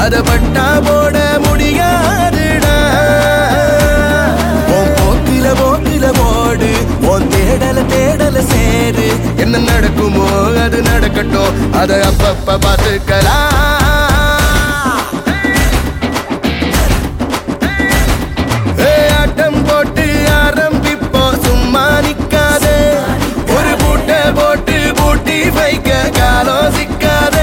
அத பட்டா போட முடியாதுடா உன் போக்கில போக்கில போடு உன் தேடல தேடல சேரு என்ன நடக்குமோ அது நடக்கட்டும் அத அப்பப்ப பாத்துக்கலாம் ஏ, ஆட்டம் போட்டு ஆரம்பிப்போம் சும்மா நிக்காதே ஒரு பூட்டை போட்டு பூட்டி வைக்க காலம் சிக்காதே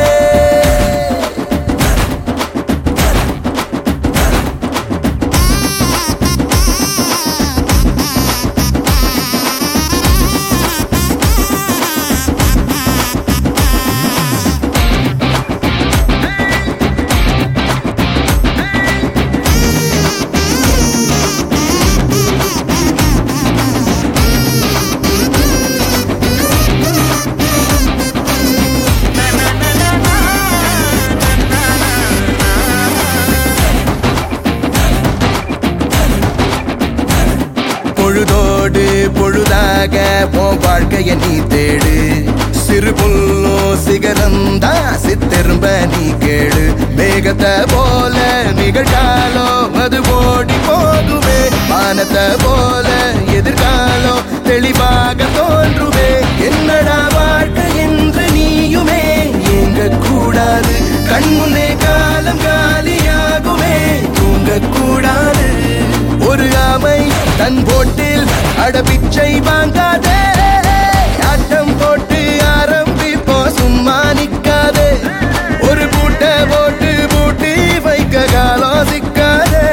பொழுதோடு பொழுதாக உன் வாழ்க்கைய நீ தேடு சிறு புல்லும் சிகரந்தா சித்தெரும்ப நீ கேடு மேகத்தை போல நிகழ்காலம் அது ஓடி போகுமே வானத்தை போல எதிர்காலம் தெளிவாக தோன்றுமே என்னடா வாழ்க்கை என்று நீயுமே எங்க கூடாது கண்முன்னே காலம் காலியாகுமே தூங்க கூடாது ஒரு ஆமை தன் போட்டில் அடபிச்சை வாங்காதே ஆட்டம் போட்டு ஆரம்பிப்போ சும்மா நிக்காதே ஒரு பூட்டை போட்டு பூட்டி வைக்க காலம் சிக்காதே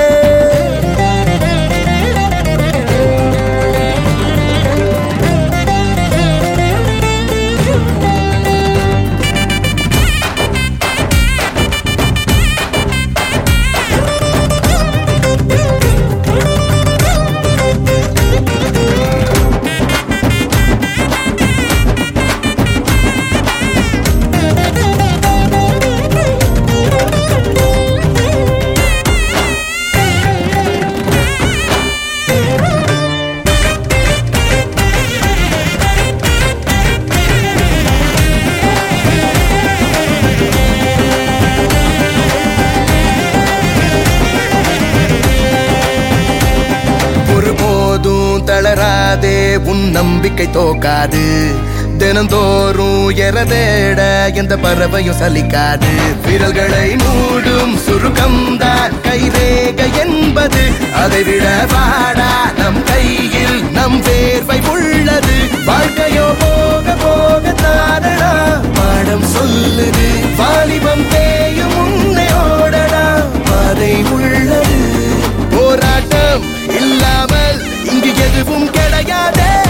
ஒருபோதும் தளராதே உன் நம்பிக்கை தோக்காது தினந்தோறும் எரதேட எந்த பறவையும் சலிக்காது விரல்களை மூடும் சுருக்கம்தான் கைரேக என்பது அதை விட வாடா நம் கையில் நம் வேர்வை உள்ளது வாழ்க்கையோ போக போக தானடா பாடம் சொல்லுது வாலிபம் தேயும் முன்னே ஓடடா பாதை உள்ளது போராட்டம் இல்லாமல் இங்கு எதுவும் கிடையாதே